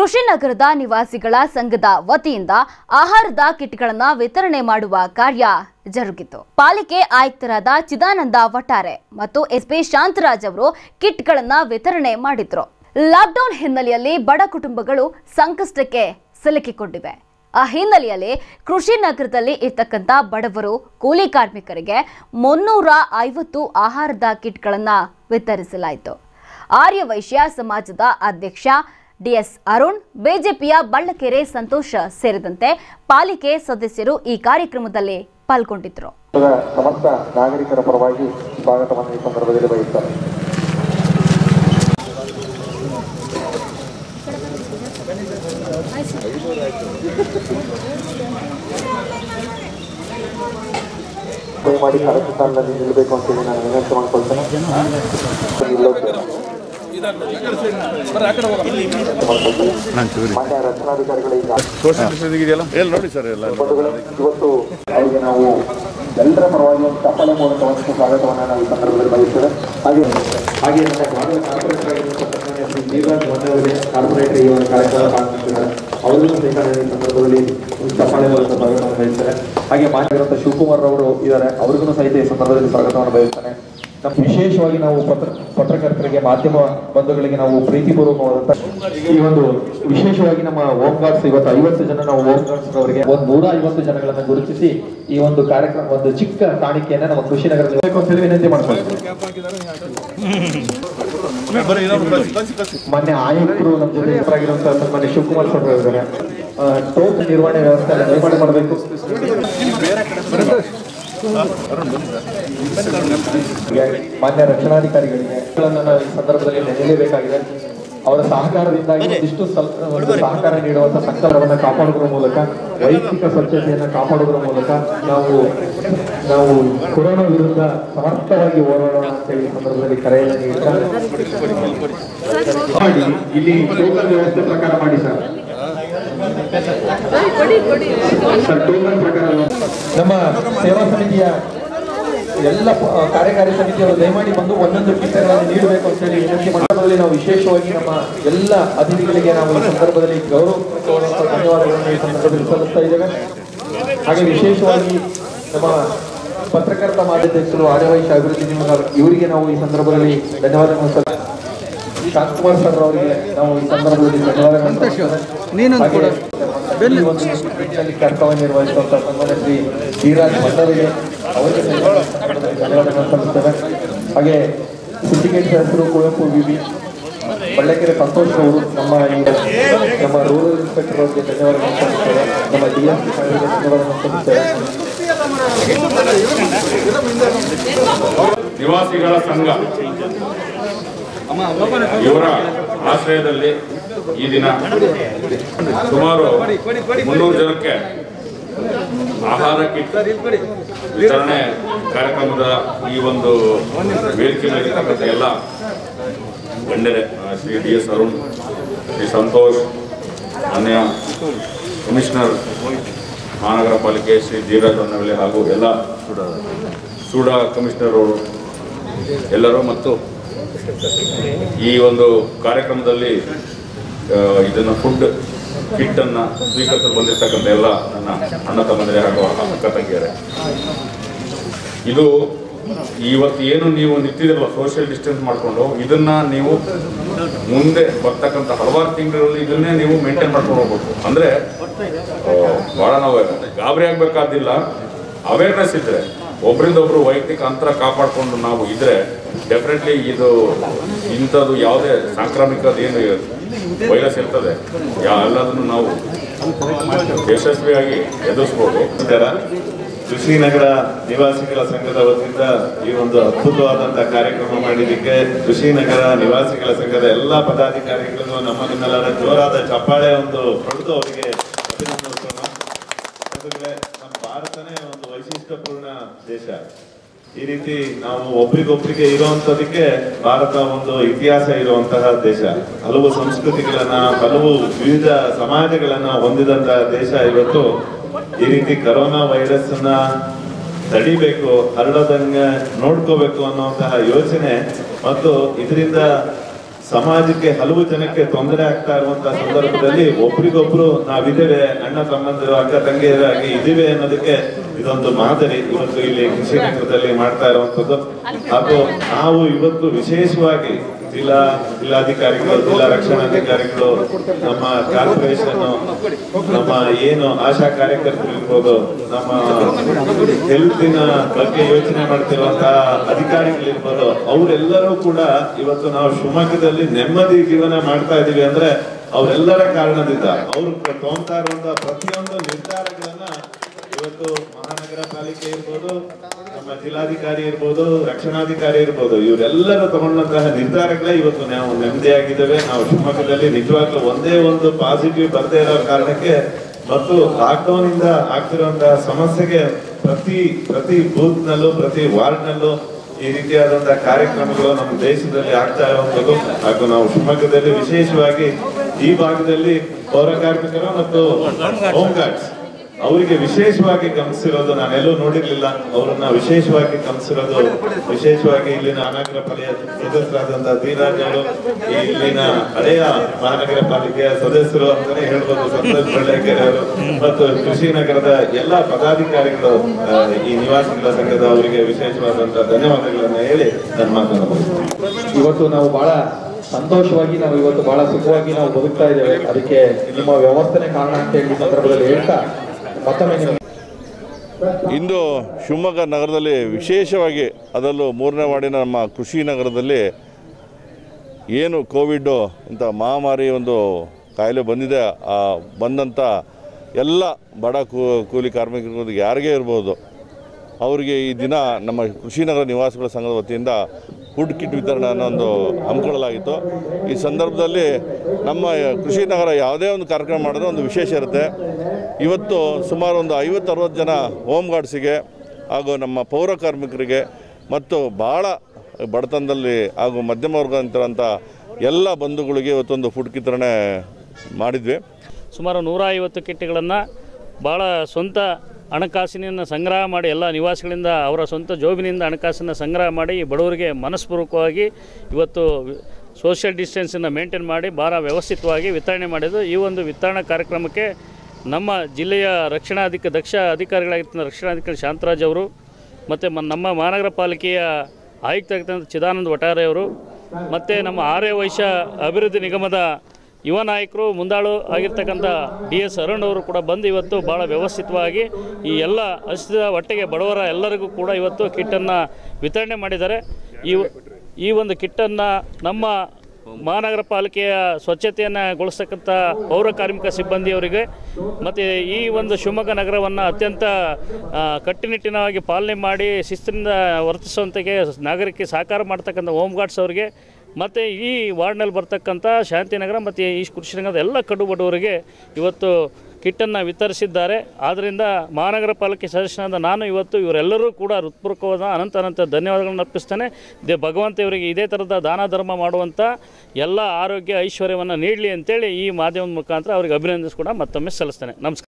ಕೃಷಿನಗರದ ನಿವಾಸಿಗಳ ಸಂಘದ ವತಿಯಿಂದ ಆಹಾರದ ಕಿಟ್ಗಳನ್ನು ವಿತರಣೆ ಮಾಡುವ ಕಾರ್ಯ ಜರುಗಿತು ಪಾಲಿಕೆ ಆಯುಕ್ತರಾದ ಚಿದಾನಂದ ವಟಾರೆ ಮತ್ತು ಎಸ್ಪಿ ಶಾಂತರಾಜ್ ಅವರು ಕಿಟ್ಗಳನ್ನು ವಿತರಣೆ ಮಾಡಿದ್ರು ಲಾಕ್ಡೌನ್ ಹಿನ್ನೆಲೆಯಲ್ಲಿ ಬಡ ಕುಟುಂಬಗಳು ಸಂಕಷ್ಟಕ್ಕೆ ಸಿಲುಕಿಕೊಂಡಿವೆ ಆ ಹಿನ್ನೆಲೆಯಲ್ಲಿ ಕೃಷಿ ನಗರದಲ್ಲಿ ಇರ್ತಕ್ಕಂಥ ಬಡವರು ಕೂಲಿ ಕಾರ್ಮಿಕರಿಗೆ ಮುನ್ನೂರ ಐವತ್ತು ಆಹಾರದ ಕಿಟ್ಗಳನ್ನು ವಿತರಿಸಲಾಯಿತು ಆರ್ಯವೈಶ್ಯ ಸಮಾಜದ ಅಧ್ಯಕ್ಷ ಡಿಎಸ್ ಅರುಣ್ ಬಿಜೆಪಿಯ ಬಳ್ಳಕೆರೆ ಸಂತೋಷ ಸೇರಿದಂತೆ ಪಾಲಿಕೆ ಸದಸ್ಯರು ಈ ಕಾರ್ಯಕ್ರಮದಲ್ಲಿ ಪಾಲ್ಗೊಂಡಿದ್ರು ಸಮಸ್ತ ನಾಗರಿಕರ ಪರವಾಗಿ ಸ್ವಾಗತವನ್ನು ಈ ಸಂದರ್ಭದಲ್ಲಿ ಬಯಸ್ತಾರೆ ದಯಮಾಡಿ ಕರೆಕ್ಟ್ ಸಾಲಿನಲ್ಲಿ ನಿಲ್ಲಬೇಕು ಅಂತೇಳಿ ನಾನು ವಿನಂತಿ ಮಾಡ್ಕೊಳ್ತೇನೆ ನಿಲ್ಲೋಕೆ ಮಾಡ್ಕೊಳ್ತೀನಿ. ಮಾನ್ಯ ರಕ್ಷಣಾಧಿಕಾರಿಗಳಿಗೆ ಸೋಷಿಯಲ್ ಡಿಸ್ಟೆನ್ಸ್ ಇದೆಯಲ್ಲ ಎಲ್ಲಿ ನೋಡಿ ಸರ್ ಎಲ್ಲ ಬಂಧುಗಳು ಇವತ್ತು ಅವರಿಗೆ ನಾವು ಎಲ್ಲರ ಪರವಾಗಿ ಒಂದು ತಪ್ಪಲೆ ಮೂಲಕ ಒಂದು ಸ್ವಾಗತವನ್ನು ನಾವು ಈ ಸಂದರ್ಭದಲ್ಲಿ ಬಯಸ್ತೇವೆ ಹಾಗೆ ಹಾಗೆ ನಮ್ಮ ಗ್ರಾಮೀಣ ಕಾರ್ಪೊರೇಟರ್ ಆಗಿರ್ತಕ್ಕಂಥ ಶ್ರೀ ಜೀವರಾಜ್ ಮನ್ನವರಿಗೆ ಕಾರ್ಪೊರೇಟರ್ ಈ ಒಂದು ಕಾರ್ಯಕ್ರಮ ಭಾಗವಹಿಸಿದ್ದಾರೆ ಅವರಿಗೂ ಸಹಿತ ನಾನು ಈ ಸಂದರ್ಭದಲ್ಲಿ ಒಂದು ತಪ್ಪಲೆ ಮೂಲಕ ಸ್ವಾಗತವನ್ನು ಬಯಸ್ತೇನೆ ಹಾಗೆ ಮಾನ್ಯರಂತ ಶಿವಕುಮಾರ್ ಅವರು ಇದ್ದಾರೆ ಅವರಿಗೂ ಸಹಿತ ಈ ಸಂದರ್ಭದಲ್ಲಿ ಸ್ವಾಗತವನ್ನು ಬಯಸ್ತೇನೆ ನಮ್ಮ ವಿಶೇಷವಾಗಿ ನಾವು ಪತ್ರ ಪತ್ರಕರ್ತರಿಗೆ ಮಾಧ್ಯಮ ಬಂಧುಗಳಿಗೆ ನಾವು ಪ್ರೀತಿಪೂರ್ವಕವಾದಂತ ಈ ಒಂದು ವಿಶೇಷವಾಗಿ ನಮ್ಮ ಹೋಮ್ ಗಾರ್ಡ್ಸ್ ಇವತ್ತು ಐವತ್ತು ಜನ ನಾವು ಹೋಮ್ ಗಾರ್ಡ್ಸ್ ಅವರಿಗೆ ಒಂದು ನೂರ ಐವತ್ತು ಜನಗಳನ್ನ ಗುರುತಿಸಿ ಈ ಒಂದು ಕಾರ್ಯಕ್ರಮ ಒಂದು ಚಿಕ್ಕ ಕಾಣಿಕೆಯನ್ನ ನಮ್ಮ ಕೃಷಿ ನಗರದಲ್ಲಿ ಬೇಕು ಅಂತ ಹೇಳಿ ವಿನಂತಿ ಮಾಡ್ಕೊಳ್ತೀವಿ ಮೊನ್ನೆ ಆಯುಕ್ತರು ನಮ್ಮ ಜೊತೆ ಹೆಸರಾಗಿರುವಂತಹ ಸನ್ಮಾನ್ಯ ಶಿವಕುಮಾರ್ ಸರ್ ಇದ್ದಾರೆ ಟೋಲ್ ನಿರ್ವಹಣೆ ವ್ಯವಸ್ಥೆ ಎಲ್ಲ ದಯಮಾಡಿ ಮಾಡಬೇಕು ಮಾನ್ಯ ರಕ್ಷಣಾಧಿಕಾರಿಗಳಿಗೆ ಗಳನ್ನು ನಾವು ಈ ಸಂದರ್ಭದಲ್ಲಿ ನೆನೆಯಲೇಬೇಕಾಗಿದೆ ಅವರ ಸಹಕಾರದಿಂದಾಗಿ ಒಂದಿಷ್ಟು ಸ್ವಲ್ಪ ಒಂದು ಸಹಕಾರ ನೀಡುವಂತ ಸಂಕಲ್ಪವನ್ನು ಕಾಪಾಡುವುದರ ಮೂಲಕ ವೈಯಕ್ತಿಕ ಸ್ವಚ್ಛತೆಯನ್ನು ಕಾಪಾಡುವುದರ ಮೂಲಕ ನಾವು ನಾವು ಕೊರೋನಾ ವಿರುದ್ಧ ಸಮರ್ಥವಾಗಿ ಹೋರಾಡೋಣ ಅಂತ ಹೇಳಿ ಈ ಸಂದರ್ಭದಲ್ಲಿ ಕರೆಯನ್ನು ನೀಡ್ತಾ ಮಾಡಿ ಇಲ್ಲಿ ಟೋಕನ್ ವ್ಯವಸ್ಥೆ ಪ್ರಕಾರ ಮಾಡಿ ಸರ್ ಸರ್ ಟೋಕನ್ ಪ್ರಕಾರ ನಮ್ಮ ಸೇವಾ ಸಮಿತಿಯ ಎಲ್ಲ ಪ- ಕಾರ್ಯಕಾರಿ ಸಮಿತಿಯವರು ದಯಮಾಡಿ ಬಂದು ಒಂದೊಂದು ಕಿಟ್ಟಗಳನ್ನು ನೀಡಬೇಕು ಅಂತ ಹೇಳಿ ವಿನಂತಿ ಮಂಡಲದಲ್ಲಿ ನಾವು ವಿಶೇಷವಾಗಿ ನಮ್ಮ ಎಲ್ಲ ಅತಿಥಿಗಳಿಗೆ ನಾವು ಈ ಸಂದರ್ಭದಲ್ಲಿ ಗೌರವಪೂರ್ವಕ ಧನ್ಯವಾದಗಳನ್ನು ಈ ಸಂದರ್ಭದಲ್ಲಿ ಸಲ್ಲಿಸ್ತಾ ಇದ್ದೇವೆ ಹಾಗೆ ವಿಶೇಷವಾಗಿ ನಮ್ಮ ಪತ್ರಕರ್ತ ಮಾಧ್ಯಕ್ಷರು ಆರ್ಯವೈಶ್ಯ ಅಭಿವೃದ್ಧಿ ನಿಗಮ ಇವರಿಗೆ ನಾವು ಈ ಸಂದರ್ಭದಲ್ಲಿ ಧನ್ಯವಾದಗಳನ್ನು ಸಲ್ಲಿಸ್ತೇವೆ ಶಾಂತಕುಮಾರ್ ಸರ್ ಅವರಿಗೆ ನಾವು ಈ ಸಂದರ್ಭದಲ್ಲಿ ಧನ್ಯವಾದಗಳನ್ನು ಸಲ್ಲಿಸ್ತೇವೆ. ಹಾಗೆ ಈ ಒಂದು ನಿಟ್ಟಿನಲ್ಲಿ ಕರ್ತವ್ಯ ನಿರ್ವಹಿಸುವಂತ ಸನ್ಮಾನ್ಯ ಶ್ರೀ ಧೀರಾಜ್ ಮಲ್ಲರಿಗೆ ಅವರಿಗೆ ಧನ್ಯವಾದಗಳನ್ನು ಸಲ್ಲಿಸ್ತೇವೆ ಹಾಗೆ ಸಿಂಡಿಕೇಟ್ ಸದಸ್ಯರು ಕುವೆಂಪು ವಿವಿ ಬಳ್ಳಕೆರೆ ಸಂತೋಷ್ ಅವರು ನಮ್ಮ ಈ ನಮ್ಮ ರೂರಲ್ ಇನ್ಸ್ಪೆಕ್ಟರ್ ಅವರಿಗೆ ಧನ್ಯವಾದಗಳನ್ನು ಸಲ್ಲಿಸ್ತೇವೆ ನಮ್ಮ ಡಿ ಎಸ್ ಪಿ ಸಾಹೇಬರಿಗೆ ಧನ್ಯವಾದಗಳನ್ನು ಸಲ್ಲಿಸ್ತೇವೆ ನಿವಾಸಿಗಳ ಸಂಘ ಇವರ ಆಶ್ರಯದಲ್ಲಿ ಈ ದಿನ ಸುಮಾರು ಮುನ್ನೂರು ಜನಕ್ಕೆ ಆಹಾರ ಕಿಟ್ ವಿತರಣೆ ಕಾರ್ಯಕ್ರಮದ ಈ ಒಂದು ವೇದಿಕೆ ಮೇಲಿರ್ತಕ್ಕಂಥ ಎಲ್ಲ ಗಣ್ಯರೇ ಆ, ಶ್ರೀ ಡಿ ಎಸ್ ಅರುಣ್ ಶ್ರೀ ಸಂತೋಷ್ ಮಾನ್ಯ ಕಮಿಷನರ್ ಮಹಾನಗರ ಪಾಲಿಕೆ ಶ್ರೀ ಧೀರಜ್ ಹೊನ್ನವಳ್ಳಿ ಹಾಗೂ ಎಲ್ಲ ಸೂಡಾ ಕಮಿಷನರ್ ಅವರು ಎಲ್ಲರೂ ಮತ್ತು ಈ ಒಂದು ಕಾರ್ಯಕ್ರಮದಲ್ಲಿ ಆ, ಇದನ್ನು ಫುಡ್ ಕಿಟ್ ಅನ್ನ ಸ್ವೀಕರಿಸಲು ಬಂದಿರತಕ್ಕಂಥ ಎಲ್ಲ ನನ್ನ ಅಣ್ಣ ತಮ್ಮಂದಿರೇ ಹಾಗೂ ಅಕ್ಕ ತಂಗಿಯರೇ ಇದು ಇವತ್ತು ಏನು ನೀವು ನಿಂತಿದಿರಲ್ಲ ಸೋಷಿಯಲ್ ಡಿಸ್ಟೆನ್ಸ್ ಮಾಡಿಕೊಂಡು ಇದನ್ನ ನೀವು ಮುಂದೆ ಬರ್ತಕ್ಕಂಥ ಹಲವಾರು ತಿಂಗಳಲ್ಲಿ ಇದನ್ನೇ ನೀವು ಮೇಂಟೈನ್ ಮಾಡ್ಕೊಂಡು ಹೋಗ್ಬೇಕು ಅಂದ್ರೆ ಆ, ಬಹಳ ನಾವು ಗಾಬರಿ ಆಗ್ಬೇಕಾದಿಲ್ಲ ಅವೇರ್ನೆಸ್ ಇದ್ರೆ ಒಬ್ಬರಿಂದ ಒಬ್ರು ವೈಯಕ್ತಿಕ ಅಂತರ ಕಾಪಾಡಿಕೊಂಡು ನಾವು ಇದ್ರೆ ಡೆಫಿನೆಟ್ಲಿ ಇದು ಇಂಥದ್ದು ಯಾವುದೇ ಸಾಂಕ್ರಾಮಿಕದ ಏನು ವೈರಸ್ ಇರ್ತದೆ ಯಾ- ಎಲ್ಲದನ್ನು ನಾವು ಯಶಸ್ವಿಯಾಗಿ ಎದುರಿಸ್ಬೋದು ನಮಸ್ಕಾರ ಕೃಷಿನಗರ ನಿವಾಸಿಗಳ ಸಂಘದ ವತಿಯಿಂದ ಈ ಒಂದು ಅದ್ಭುತವಾದಂತಹ ಕಾರ್ಯಕ್ರಮ ಮಾಡಿದ್ದಕ್ಕೆ ಕೃಷಿನಗರ ನಿವಾಸಿಗಳ ಸಂಘದ ಎಲ್ಲ ಪದಾಧಿಕಾರಿಗಳಿಗೂ ನಮ್ಮ ನಿಮ್ಮೆಲ್ಲರ ಜೋರಾದ ಚಪ್ಪಾಳೆ ಒಂದು ಹೊಡೆದು ಅವರಿಗೆ ಅಭಿನಂದಿಸೋಣ ಬಂಧುಗಳೇ, ನಮ್ಮ ಭಾರತನೇ ಒಂದು ವೈಶಿಷ್ಟ್ಯಪೂರ್ಣ ದೇಶ ಈ ರೀತಿ ನಾವು ಒಬ್ರಿಗೊಬ್ರಿಗೆ ಇರುವಂತದಕ್ಕೆ ಭಾರತ ಒಂದು ಇತಿಹಾಸ ಇರುವಂತಹ ದೇಶ ಹಲವು ಸಂಸ್ಕೃತಿಗಳನ್ನ ಹಲವು ವಿವಿಧ ಸಮಾಜಗಳನ್ನ ಹೊಂದಿದಂತಹ ದೇಶ ಇವತ್ತು ಈ ರೀತಿ ಕರೋನಾ ವೈರಸ್ ಅನ್ನ ತಡಿಬೇಕು ಹರಡದಂಗೆ ನೋಡ್ಕೋಬೇಕು ಅನ್ನುವಂತಹ ಯೋಚನೆ ಮತ್ತು ಇದರಿಂದ ಸಮಾಜಕ್ಕೆ ಹಲವು ಜನಕ್ಕೆ ತೊಂದರೆ ಆಗ್ತಾ ಇರುವಂತಹ ಸಂದರ್ಭದಲ್ಲಿ ಒಬ್ರಿಗೊಬ್ರು ನಾವಿದ್ದೇವೆ ಅಣ್ಣ ತಮ್ಮಂದಿರು ಅಕ್ಕ ತಂಗಿಯರಾಗಿ ಇದ್ದೀವಿ ಅನ್ನೋದಕ್ಕೆ ಇದೊಂದು ಮಾದರಿ ಇವತ್ತು ಇಲ್ಲಿ ಕೃಷಿ ನಗರದಲ್ಲಿ ಮಾಡ್ತಾ ಇರುವಂತದ್ದು ಹಾಗೂ ನಾವು ಇವತ್ತು ವಿಶೇಷವಾಗಿ ಜಿಲ್ಲಾ ಜಿಲ್ಲಾಧಿಕಾರಿಗಳು ಜಿಲ್ಲಾ ರಕ್ಷಣಾಧಿಕಾರಿಗಳು ನಮ್ಮ ಕಾರ್ಪೊರೇಷನ್ ನಮ್ಮ ಏನು ಆಶಾ ಕಾರ್ಯಕರ್ತರು ಇರ್ಬೋದು ನಮ್ಮ ಹೆಲ್ತಿನ ಬಗ್ಗೆ ಯೋಚನೆ ಮಾಡ್ತಿರುವಂತಹ ಅಧಿಕಾರಿಗಳಿರ್ಬೋದು ಅವರೆಲ್ಲರೂ ಕೂಡ ಇವತ್ತು ನಾವು ಶಿವಮೊಗ್ಗದಲ್ಲಿ ನೆಮ್ಮದಿ ಜೀವನ ಮಾಡ್ತಾ ಇದೀವಿ ಅಂದ್ರೆ ಅವರೆಲ್ಲರ ಕಾರಣದಿಂದ ಅವರು ತಗೊಂತಾ ಇರುವಂತಹ ಪ್ರತಿಯೊಂದು ನಿರ್ಧಾರಗಳನ್ನ ಇವತ್ತು ಮಹಾನಗರ ಪಾಲಿಕೆ ಇರ್ಬೋದು ನಮ್ಮ ಜಿಲ್ಲಾಧಿಕಾರಿ ಇರ್ಬೋದು ರಕ್ಷಣಾಧಿಕಾರಿ ಇರ್ಬೋದು ಇವರೆಲ್ಲರೂ ತಗೊಂಡಂತಹ ನಿರ್ಧಾರಗಳೇ ಇವತ್ತು ನಾವು ನೆಮ್ಮದಿಯಾಗಿದ್ದೇವೆ ನಾವು ಶಿವಮೊಗ್ಗದಲ್ಲಿ ನಿಜವಾಗ್ಲೂ ಒಂದೇ ಒಂದು ಪಾಸಿಟಿವ್ ಬರದೇ ಇರೋ ಕಾರಣಕ್ಕೆ ಮತ್ತು ಲಾಕ್ಡೌನ್ ಇಂದ ಆಗ್ತಿರುವಂತಹ ಸಮಸ್ಯೆಗೆ ಪ್ರತಿ ಪ್ರತಿ ಬೂತ್ ನಲ್ಲೂ ಪ್ರತಿ ವಾರ್ಡ್ ನಲ್ಲೂ ಈ ರೀತಿಯಾದಂತಹ ಕಾರ್ಯಕ್ರಮಗಳು ನಮ್ಮ ದೇಶದಲ್ಲಿ ಆಗ್ತಾ ಇರುವಂತದ್ದು ಹಾಗೂ ನಾವು ಶಿವಮೊಗ್ಗದಲ್ಲಿ ವಿಶೇಷವಾಗಿ ಈ ಭಾಗದಲ್ಲಿ ಪೌರ ಕಾರ್ಮಿಕರು ಮತ್ತು ಹೋಮ್ ಗಾರ್ಡ್ಸ್ ಅವರಿಗೆ ವಿಶೇಷವಾಗಿ ಗಮನಿಸಿರೋದು ನಾನೆಲ್ಲೂ ನೋಡಿರ್ಲಿಲ್ಲ ಅವರನ್ನ ವಿಶೇಷವಾಗಿ ಗಮನಿಸಿರೋದು ವಿಶೇಷವಾಗಿ ಇಲ್ಲಿನ ಮಹಾನಗರ ಪಾಲಿಕೆಯ ಸದಸ್ಯರಾದಂತಹ ಧೀರಾಜ್ ಅವರು ಈ ಇಲ್ಲಿನ ಹಳೆಯ ಮಹಾನಗರ ಪಾಲಿಕೆಯ ಸದಸ್ಯರು ಅಂತಾನೆ ಹೇಳ್ಬೋದು ಸಂತೋಷ್ ಬಳ್ಳೇಕೆರೆ ಅವರು ಮತ್ತು ಕೃಷಿ ನಗರದ ಎಲ್ಲಾ ಪದಾಧಿಕಾರಿಗಳು ಆ, ಈ ನಿವಾಸಿಗಳ ಸಂಘದ ಅವರಿಗೆ ವಿಶೇಷವಾದಂತಹ ಧನ್ಯವಾದಗಳನ್ನ ಹೇಳಿ ನನ್ನ ಮಾತನ್ನು ಮುಗಿಸ್ತೇನೆ. ಇವತ್ತು ನಾವು ಬಹಳ ಸಂತೋಷವಾಗಿ ನಾವು ಇವತ್ತು ಬಹಳ ಸುಖವಾಗಿ ನಾವು ಬದುಕ್ತಾ ಇದ್ದೇವೆ ಅದಕ್ಕೆ ನಿಮ್ಮ ವ್ಯವಸ್ಥೆನೇ ಕಾರಣ ಅಂತ ಹೇಳಿ ಈ ಸಂದರ್ಭದಲ್ಲಿ ಹೇಳ್ತಾ ಮತ್ತೊಮ್ಮೆ ನಿಮ್ಗೆ ಇಂದು ಶಿವಮೊಗ್ಗ ನಗರದಲ್ಲಿ ವಿಶೇಷವಾಗಿ ಅದರಲ್ಲೂ ಮೂರನೇ ವಾರ್ಡಿನ ನಮ್ಮ ಕೃಷಿ ನಗರದಲ್ಲಿ ಏನು ಕೋವಿಡ್ಡು ಇಂಥ ಮಹಾಮಾರಿ ಒಂದು ಕಾಯಿಲೆ ಬಂದಿದೆ ಆ ಬಂದಂಥ ಎಲ್ಲ ಬಡ ಕೂ ಕೂಲಿ ಕಾರ್ಮಿಕರು ಯಾರಿಗೇ ಇರ್ಬೋದು ಅವರಿಗೆ ಈ ದಿನ ನಮ್ಮ ಕೃಷಿನಗರ ನಿವಾಸಿಗಳ ಸಂಘದ ವತಿಯಿಂದ ಫುಡ್ ಕಿಟ್ ವಿತರಣೆ ಅನ್ನೋ ಒಂದು ಹಮ್ಮಿಕೊಳ್ಳಲಾಗಿತ್ತು ಈ ಸಂದರ್ಭದಲ್ಲಿ ನಮ್ಮ ಕೃಷಿ ನಗರ ಯಾವುದೇ ಒಂದು ಕಾರ್ಯಕ್ರಮ ಮಾಡಿದ್ರೆ ಒಂದು ವಿಶೇಷ ಇರುತ್ತೆ ಇವತ್ತು ಸುಮಾರು ಒಂದು ಐವತ್ತು ಅರವತ್ತು ಜನ ಹೋಮ್ ಗಾರ್ಡ್ಸಿಗೆ ಹಾಗೂ ನಮ್ಮ ಪೌರ ಕಾರ್ಮಿಕರಿಗೆ ಮತ್ತು ಭಾಳ ಬಡತನದಲ್ಲಿ ಹಾಗೂ ಮಧ್ಯಮ ವರ್ಗ ಅಂತಿರೋಂಥ ಎಲ್ಲ ಬಂಧುಗಳಿಗೆ ಇವತ್ತೊಂದು ಫುಡ್ ವಿತರಣೆ ಮಾಡಿದ್ವಿ ಸುಮಾರು ನೂರ ಐವತ್ತು ಕಿಟ್ಗಳನ್ನು ಭಾಳ ಸ್ವಂತ ಹಣಕಾಸಿನ ಸಂಗ್ರಹ ಮಾಡಿ ಎಲ್ಲ ನಿವಾಸಿಗಳಿಂದ ಅವರ ಸ್ವಂತ ಜೋಬಿನಿಂದ ಹಣಕಾಸನ್ನು ಸಂಗ್ರಹ ಮಾಡಿ ಈ ಬಡವರಿಗೆ ಮನಸ್ಪೂರ್ವಕವಾಗಿ ಇವತ್ತು ಸೋಷಿಯಲ್ ಡಿಸ್ಟೆನ್ಸನ್ನು ಮೇಂಟೈನ್ ಮಾಡಿ ಭಾಳ ವ್ಯವಸ್ಥಿತವಾಗಿ ವಿತರಣೆ ಮಾಡಿದ್ದು ಈ ಒಂದು ವಿತರಣಾ ಕಾರ್ಯಕ್ರಮಕ್ಕೆ ನಮ್ಮ ಜಿಲ್ಲೆಯ ರಕ್ಷಣಾಧಿಕ ದಕ್ಷ ಅಧಿಕಾರಿಗಳಾಗಿರ್ತಂಥ ರಕ್ಷಣಾಧಿಕಾರಿ ಶಾಂತರಾಜ್ ಅವರು ಮತ್ತು ಮ ನಮ್ಮ ಮಹಾನಗರ ಪಾಲಿಕೆಯ ಆಯುಕ್ತರಾಗಿರ್ತಂಥ ಚಿದಾನಂದ ವಟಾರೆ ಅವರು ಮತ್ತು ನಮ್ಮ ಆರ್ಯ ವೈಶ್ಯ ಅಭಿವೃದ್ಧಿ ನಿಗಮದ ಯುವ ನಾಯಕರು ಮುಂದಾಳು ಆಗಿರ್ತಕ್ಕಂಥ ಡಿ ಎಸ್ ಅರುಣ್ ಅವರು ಕೂಡ ಬಂದು ಇವತ್ತು ಭಾಳ ವ್ಯವಸ್ಥಿತವಾಗಿ ಈ ಎಲ್ಲ ಹಸಿದ ಹೊಟ್ಟೆಗೆ ಬಡವರ ಎಲ್ಲರಿಗೂ ಕೂಡ ಇವತ್ತು ಕಿಟ್ಟನ್ನು ವಿತರಣೆ ಮಾಡಿದ್ದಾರೆ ಈ ಈ ಒಂದು ಕಿಟ್ಟನ್ನು ನಮ್ಮ ಮಹಾನಗರ ಪಾಲಿಕೆಯ ಸ್ವಚ್ಛತೆಯನ್ನು ಗೊಳಿಸ್ತಕ್ಕಂಥ ಪೌರ ಕಾರ್ಮಿಕ ಸಿಬ್ಬಂದಿಯವರಿಗೆ ಮತ್ತು ಈ ಒಂದು ಶಿವಮೊಗ್ಗ ನಗರವನ್ನು ಅತ್ಯಂತ ಆ, ಕಟ್ಟುನಿಟ್ಟಿನವಾಗಿ ಪಾಲನೆ ಮಾಡಿ ಶಿಸ್ತಿನಿಂದ ವರ್ತಿಸುವಂತೆಗೆ ನಾಗರಿಕರಿಗೆ ಸಹಕಾರ ಮಾಡ್ತಕ್ಕಂಥ ಹೋಮ್ ಗಾರ್ಡ್ಸ್ ಅವರಿಗೆ ಮತ್ತು ಈ ವಾರ್ಡ್ನಲ್ಲಿ ಬರ್ತಕ್ಕಂಥ ಶಾಂತಿನಗರ ಮತ್ತು ಈ ಕೃಷಿನಗರದ ಎಲ್ಲ ಕಡು ಬಡವರಿಗೆ ಇವತ್ತು ಕಿಟ್ಟನ್ನು ವಿತರಿಸಿದ್ದಾರೆ ಆದ್ದರಿಂದ ಮಹಾನಗರ ಪಾಲಿಕೆ ಸದಸ್ಯನಾದ ನಾನು ಇವತ್ತು ಇವರೆಲ್ಲರೂ ಕೂಡ ಹೃತ್ಪೂರ್ವಕವಾದ ಅನಂತ ಅನಂತ ಧನ್ಯವಾದಗಳನ್ನು ಅರ್ಪಿಸ್ತೇನೆ ದೇ ಭಗವಂತ ಇವರಿಗೆ ಇದೇ ಥರದ ದಾನ ಧರ್ಮ ಮಾಡುವಂಥ ಎಲ್ಲ ಆರೋಗ್ಯ ಐಶ್ವರ್ಯವನ್ನು ನೀಡಲಿ ಅಂತೇಳಿ ಈ ಮಾಧ್ಯಮದ ಮುಖಾಂತರ ಅವರಿಗೆ ಅಭಿನಂದಿಸಿ ಕೂಡ ಮತ್ತೊಮ್ಮೆ ಸಲ್ಲಿಸ್ತೇನೆ ನಮಸ್ಕಾರ